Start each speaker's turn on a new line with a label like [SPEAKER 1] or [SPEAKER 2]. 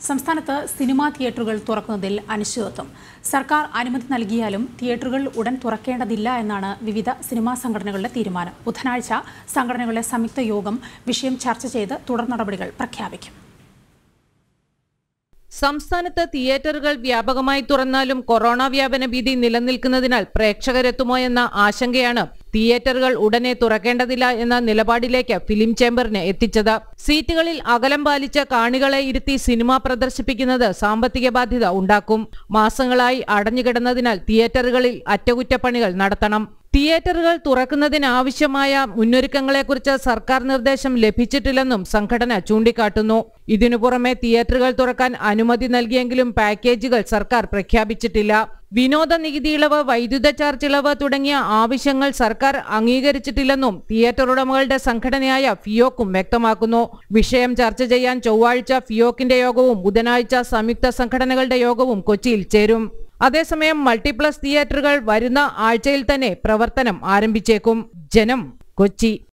[SPEAKER 1] സംസ്ഥാനത്ത് സിനിമാ തിയേറ്ററുകൾ തുറക്കുന്നതിൽ അനിശ്ചിതത്വം സർക്കാർ അനുമതി നൽകിയാലും തിയേറ്ററുകൾ ഉടൻ തുറക്കേണ്ടതില്ല എന്നാണ് വിവിധ സിനിമാ സംഘടനകളുടെ തീരുമാനം ബുധനാഴ്ച സംഘടനകളുടെ സംയുക്ത യോഗം വിഷയം ചർച്ച ചെയ്ത് തുടർ നടപടികൾ പ്രഖ്യാപിക്കും
[SPEAKER 2] സംസ്ഥാനത്ത് തിയേറ്ററുകൾ വ്യാപകമായി തുറന്നാലും കൊറോണ വ്യാപന ഭീതി നിലനിൽക്കുന്നതിനാൽ പ്രേക്ഷകരെത്തുമോ എന്ന ആശങ്കയാണ് തിയേറ്ററുകൾ ഉടനെ തുറക്കേണ്ടതില്ല എന്ന നിലപാടിലേക്ക് ഫിലിം ചേംബറിനെ എത്തിച്ചത് സീറ്റുകളിൽ അകലം പാലിച്ച കാണികളെ ഇരുത്തി സിനിമ പ്രദർശിപ്പിക്കുന്നത് സാമ്പത്തിക ബാധ്യത ഉണ്ടാക്കും മാസങ്ങളായി അടഞ്ഞുകിടന്നതിനാൽ തിയേറ്ററുകളിൽ അറ്റകുറ്റപ്പണികൾ നടത്തണം തിയേറ്ററുകൾ തുറക്കുന്നതിനാവശ്യമായ മുന്നൊരുക്കങ്ങളെക്കുറിച്ച് സർക്കാർ നിർദ്ദേശം ലഭിച്ചിട്ടില്ലെന്നും സംഘടന ചൂണ്ടിക്കാട്ടുന്നു ഇതിനു പുറമെ തിയേറ്ററുകൾ തുറക്കാൻ അനുമതി നൽകിയെങ്കിലും പാക്കേജുകൾ സർക്കാർ പ്രഖ്യാപിച്ചിട്ടില്ല വിനോദ നികുതി ഇളവ് വൈദ്യുത ചാർജ് ഇളവ് തുടങ്ങിയ ആവശ്യങ്ങൾ സർക്കാർ അംഗീകരിച്ചിട്ടില്ലെന്നും തിയേറ്റർ ഉടമകളുടെ സംഘടനയായ ഫിയോക്കും വ്യക്തമാക്കുന്നു വിഷയം ചർച്ച ചെയ്യാൻ ചൊവ്വാഴ്ച ഫിയോക്കിന്റെ യോഗവും ബുധനാഴ്ച സംയുക്ത സംഘടനകളുടെ യോഗവും കൊച്ചിയിൽ ചേരും അതേസമയം മൾട്ടിപ്ലക്സ് തിയേറ്ററുകൾ വരുന്ന ആഴ്ചയിൽ തന്നെ പ്രവർത്തനം ആരംഭിച്ചേക്കും ജനം കൊച്ചി